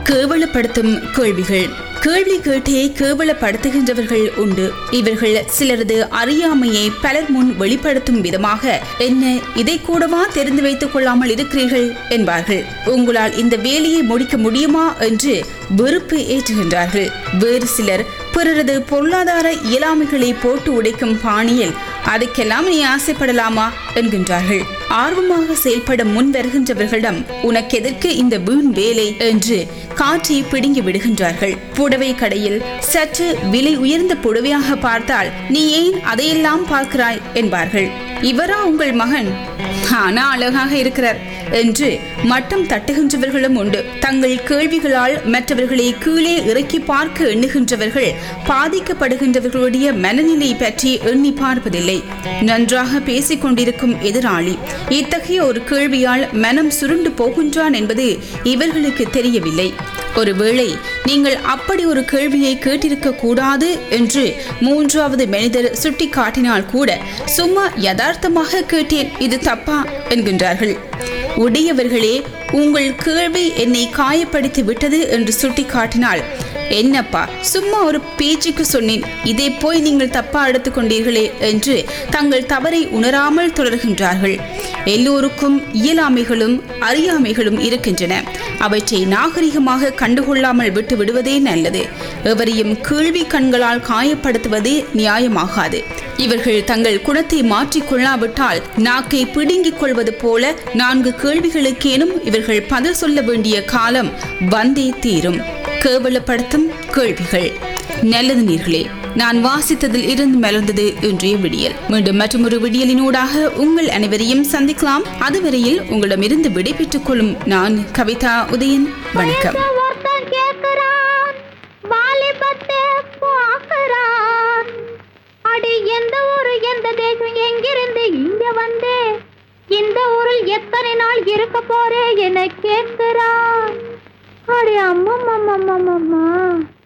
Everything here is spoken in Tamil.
கேவலப்படுத்தும் கேள்விகள் கேள்வி கேட்டே கேவலப்படுத்துகின்றவர்கள் உண்டு இவர்கள் சிலரது அறியாமையை பலர் முன் வெளிப்படுத்தும் விதமாக என்ன இதை கூடவா தெரிந்து வைத்துக் கொள்ளாமல் இருக்கிறீர்கள் என்பார்கள் உங்களால் இந்த வேலையை முடிக்க முடியுமா என்று வெறுப்பு ஏற்றுகின்றார்கள் வேறு சிலர் பிறரது பொருளாதார இயலாமைகளை போட்டு உடைக்கும் பாணியில் அதுக்கெல்லாம் நீ ஆசைப்படலாமா என்கின்றார்கள் ஆர்வமாக செயல்பட முன் வருகின்றவர்களிடம் உனக்கு எதற்கு இந்த வீண் வேலை என்று காற்றி பிடுங்கி விடுகின்றார்கள் புடவை கடையில் சற்று விலை உயர்ந்த புடவையாக பார்த்தால் நீ ஏன் அதையெல்லாம் பார்க்கிறாய் என்பார்கள் இவரா உங்கள் மகன் ஆனா அழகாக இருக்கிறார் என்று மட்டம் தட்டுகின்றவர்களும் உண்டு தங்கள் கேள்விகளால் மற்றவர்களை கீழே இறக்கி பார்க்க எண்ணுகின்றவர்கள் பாதிக்கப்படுகின்றவர்களுடைய மனநிலை பற்றி எண்ணி பார்ப்பதில்லை நன்றாக பேசிக் கொண்டிருக்கும் எதிராளி இத்தகைய ஒரு கேள்வியால் மனம் சுருண்டு போகின்றான் என்பது இவர்களுக்கு தெரியவில்லை ஒருவேளை நீங்கள் அப்படி ஒரு கேள்வியை கேட்டிருக்க கூடாது என்று மூன்றாவது மனிதர் சுட்டி காட்டினால் கூட சும்மா யதார்த்தமாக கேட்டேன் இது தப்பா என்கின்றார்கள் உடையவர்களே உங்கள் கேள்வி என்னை காயப்படுத்தி விட்டது என்று சுட்டி காட்டினால் என்னப்பா சும்மா ஒரு பேச்சுக்கு சொன்னேன் இதை போய் நீங்கள் தப்பா எடுத்துக் கொண்டீர்களே என்று தங்கள் தவறை உணராமல் தொடர்கின்றார்கள் எல்லோருக்கும் இயலாமைகளும் அறியாமைகளும் இருக்கின்றன அவற்றை நாகரிகமாக கண்டுகொள்ளாமல் விட்டு விடுவதே நல்லது எவரையும் கேள்வி கண்களால் காயப்படுத்துவதே நியாயமாகாது இவர்கள் தங்கள் குணத்தை மாற்றிக்கொள்ளாவிட்டால் நாக்கை பிடுங்கிக் கொள்வது போல நான்கு கேள்விகளுக்கேனும் இவர்கள் பதில் சொல்ல வேண்டிய காலம் வந்தே தீரும் கேவலப்படுத்தும் கேள்விகள் நல்லது நீர்களே நான் வாசித்ததில் இருந்து மலர்ந்தது இன்றைய விடியல் மீண்டும் மற்றொரு விடியலினூடாக உங்கள் அனைவரையும் சந்திக்கலாம் அதுவரையில் உங்களிடமிருந்து விடை பெற்றுக் கொள்ளும் நான் கவிதா உதயன் வணக்கம் வயச ஒருத்தன் கேக்குறான் வாலிபத்தை பார்க்கறான் அடி எந்த ஊரு எந்த தேசம் எங்கிருந்து இங்க வந்து இந்த ஊரில் எத்தனை நாள் இருக்க போறே என கேக்குறான் அடி அம்மம்மா